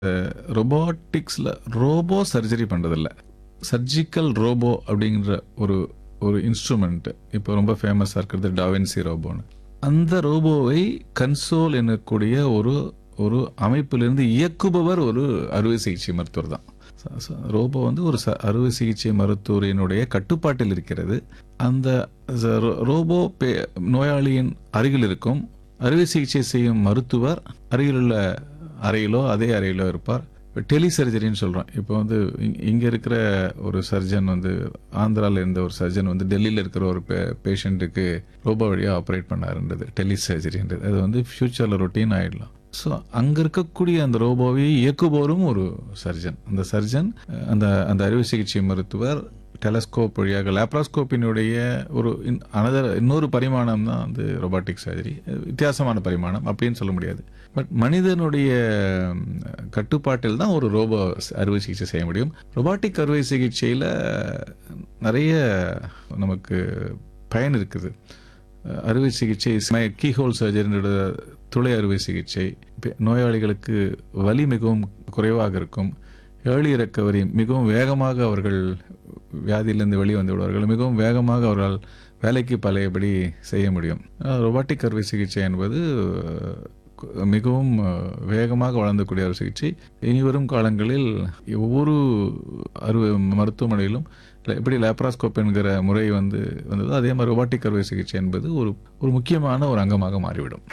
ரொபோட்டிக்ஸில் robo surgery பண்ணுறதில்ல surgical robo அப்படிங்கிற ஒரு ஒரு இன்ஸ்ட்ருமெண்ட் இப்போ ரொம்ப ஃபேமஸாக இருக்கிறது டாவின்சி ரோபோன்னு அந்த ரோபோவை கன்சோல் எனக்கூடிய ஒரு ஒரு அமைப்பிலிருந்து இயக்குபவர் ஒரு அறுவை சிகிச்சை மருத்துவர் தான் ச- ச- ரோபோ வந்து ஒரு ச- அறுவை சிகிச்சை மருத்துவரினுடைய கட்டுப்பாட்டில் இருக்கிறது அந்த ச- ரோ- ரோபோ பே- நோயாளியின் அருகில் இருக்கும் அறுவை சிகிச்சை செய்யும் மருத்துவர் அருகிலுள்ள அறையிலோ அதே அறையிலோ இருப்பார் டெலி சர்ஜரின்னு சொல்கிறோம் இப்போ வந்து இங்கே இருக்கிற ஒரு சர்ஜன் வந்து ஆந்திராவில் இருந்த ஒரு சர்ஜன் வந்து டெல்லியில் இருக்கிற ஒரு பே பேஷண்ட்டுக்கு ரோபோ வழியாக ஆப்ரேட் பண்ணாருன்றது டெலி சர்ஜரின்றது அது வந்து ஃப்யூச்சரில் ரொட்டீன் ஆகிடலாம் ஸோ அங்கே இருக்கக்கூடிய அந்த ரோபோவை இயக்குபவரும் ஒரு சர்ஜன் அந்த சர்ஜன் அஹ், அந்த அந்த அறுவை சிகிச்சை மருத்துவர் டெலஸ்கோப் வழியாக லேப்ராஸ்கோப்பினுடைய ஒரு அனதர் இன்னொரு பரிமாணம் தான் வந்து ரொபாட்டிக் சர்ஜரி வித்தியாசமான பரிமாணம் அப்படின்னு சொல்ல முடியாது பட் மனிதனுடைய ம், கட்டுப்பாட்டில் தான் ஒரு ரோபோ ஸ்- அறுவை சிகிச்சை செய்ய முடியும் ரொபாட்டிக் அறுவை சிகிச்சையில் நிறைய நமக்கு பயன் இருக்குது அஹ், அறுவை சிகிச்சை கீஹோல் சர்ஜரியோட துளை அறுவை சிகிச்சை பெ- நோயாளிகளுக்கு வலி மிகவும் குறைவாக இருக்கும் ஏர்லி ரெக்கவரி மிகவும் வேகமாக அவர்கள் வியாதியிலிருந்து வெளியே வந்து விடுவார்கள் மிகவும் வேகமாக அவர்களால் வேலைக்கு பழையபடி செய்ய முடியும் ரொபாட்டிக் அறுவை சிகிச்சை என்பது அஹ், கு- மிகவும் அஹ், வேகமாக வளர்ந்தக்கூடிய ஒரு சிகிச்சை இனிவரும் காலங்களில் ஒவ்வொரு அறுவை மருத்துவமனையிலும் ல- எப்படி லேப்ராஸ்கோப் என்கிற முறை வந்து வந்ததோ அதே மாதிரி ரொபாட்டிக் அறுவை சிகிச்சை என்பது ஒரு ஒரு முக்கியமான ஒரு அங்கமாக மாறிவிடும்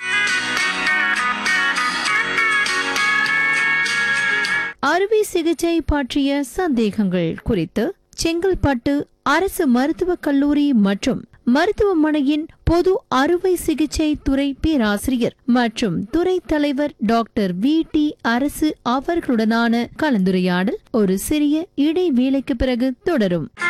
அறுவை சிகிச்சை பற்றிய சந்தேகங்கள் குறித்து செங்கல்பட்டு அரசு மருத்துவக் கல்லூரி மற்றும் மருத்துவமனையின் பொது அறுவை சிகிச்சை துறை பேராசிரியர் மற்றும் துறை தலைவர் டாக்டர் வி டி அரசு அவர்களுடனான கலந்துரையாடல் ஒரு சிறிய இடைவேளைக்கு பிறகு தொடரும்